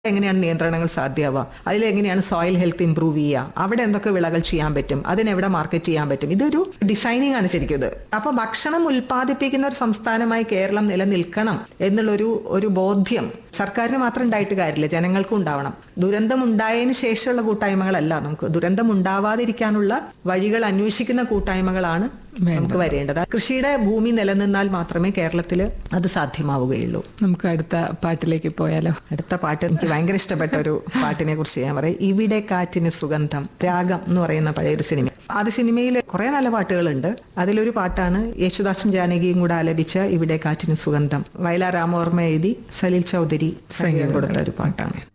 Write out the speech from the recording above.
എങ്ങനെയാണ് നിയന്ത്രണങ്ങൾ സാധ്യമാവുക അതിൽ എങ്ങനെയാണ് സോയിൽ ഹെൽത്ത് ഇംപ്രൂവ് ചെയ്യുക അവിടെ എന്തൊക്കെ വിളകൾ ചെയ്യാൻ പറ്റും അതിനെവിടെ മാർക്കറ്റ് ചെയ്യാൻ പറ്റും ഇതൊരു ഡിസൈനിങ് ആണ് ശരിക്കും ഇത് അപ്പൊ ഭക്ഷണം ഉൽപ്പാദിപ്പിക്കുന്ന ഒരു സംസ്ഥാനമായി കേരളം നിലനിൽക്കണം എന്നുള്ളൊരു ഒരു ബോധ്യം സർക്കാരിന് മാത്രം ഉണ്ടായിട്ട് കാര്യമില്ല ജനങ്ങൾക്കും ഉണ്ടാവണം ദുരന്തം ഉണ്ടായതിനു ശേഷമുള്ള കൂട്ടായ്മകളല്ല നമുക്ക് ദുരന്തം ഉണ്ടാവാതിരിക്കാനുള്ള വഴികൾ അന്വേഷിക്കുന്ന കൂട്ടായ്മകളാണ് നമുക്ക് വരേണ്ടത് കൃഷിയുടെ ഭൂമി നിലനിന്നാൽ മാത്രമേ കേരളത്തിൽ അത് സാധ്യമാവുകയുള്ളൂ നമുക്ക് അടുത്ത പാട്ടിലേക്ക് പോയാലോ അടുത്ത പാട്ട് എനിക്ക് ഭയങ്കര ഇഷ്ടപ്പെട്ട ഒരു പാട്ടിനെ കുറിച്ച് ഞാൻ പറയാം ഇവിടെ കാറ്റിന് സുഗന്ധം രാഗം എന്ന് പറയുന്ന പഴയൊരു സിനിമ അത് സിനിമയിൽ കുറെ നല്ല പാട്ടുകളുണ്ട് അതിലൊരു പാട്ടാണ് യേശുദാസും ജാനകിയും കൂടെ ആലപിച്ച ഇവിടെ കാറ്റിന് സുഗന്ധം വയലാർ രാമോർമ്മ എഴുതി സലിൽ ചൗധരി സംഗീതം കൊടുത്ത ഒരു പാട്ടാണ്